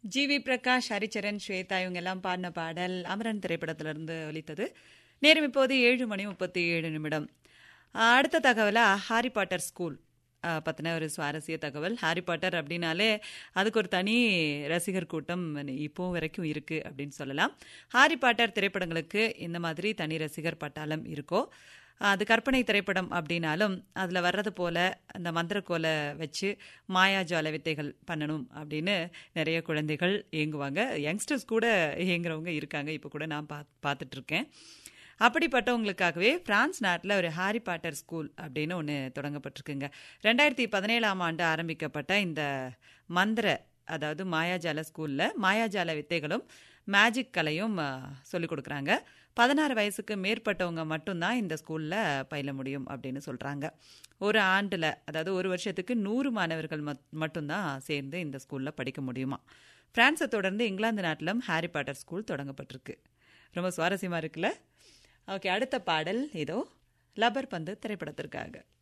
G V Prakash Haricharan Shweta இவங்க எல்லாம் பாடின பாடல் அமரன் திரைப்படத்திலிருந்து ஒலித்தது நேரம் இப்போது ஏழு மணி முப்பத்தி ஏழு நிமிடம் ஆஹ் அடுத்த தகவலா ஹாரி பாட்டர் ஸ்கூல் ஆஹ் பத்தின ஒரு சுவாரஸ்ய தகவல் ஹாரி பாட்டர் அப்படின்னாலே அதுக்கு ஒரு தனி ரசிகர் கூட்டம் இப்போ வரைக்கும் இருக்கு அப்படின்னு சொல்லலாம் ஹாரி பாட்டர் திரைப்படங்களுக்கு இந்த மாதிரி தனி ரசிகர் பட்டாளம் இருக்கோ அது கற்பனை திரைப்படம் அப்படின்னாலும் அதில் வர்றது போல அந்த மந்திரக்கோலை வச்சு மாயாஜால வித்தைகள் பண்ணணும் அப்படின்னு நிறைய குழந்தைகள் இயங்குவாங்க யங்ஸ்டர்ஸ் கூட இயங்குறவங்க இருக்காங்க இப்போ கூட நான் பா பார்த்துட்டு இருக்கேன் அப்படிப்பட்டவங்களுக்காகவே பிரான்ஸ் நாட்டில் ஒரு ஹாரி பாட்டர் ஸ்கூல் அப்படின்னு ஒன்று தொடங்கப்பட்டிருக்குங்க ரெண்டாயிரத்தி பதினேழாம் ஆண்டு ஆரம்பிக்கப்பட்ட இந்த மந்திர அதாவது மாயாஜால ஸ்கூலில் மாயாஜால வித்தைகளும் மேஜிக் கலையும் சொல்லிக் கொடுக்குறாங்க பதினாறு வயசுக்கு மேற்பட்டவங்க மட்டும்தான் இந்த ஸ்கூலில் பயில முடியும் அப்படின்னு சொல்கிறாங்க ஒரு ஆண்டில் அதாவது ஒரு வருஷத்துக்கு நூறு மாணவர்கள் மட்டும்தான் சேர்ந்து இந்த ஸ்கூலில் படிக்க முடியுமா பிரான்ஸை தொடர்ந்து இங்கிலாந்து நாட்டிலும் ஹாரி பாட்டர் ஸ்கூல் தொடங்கப்பட்டிருக்கு ரொம்ப சுவாரஸ்யமாக இருக்குல்ல ஓகே அடுத்த பாடல் இதோ லப்பர் பந்து திரைப்படத்திற்காக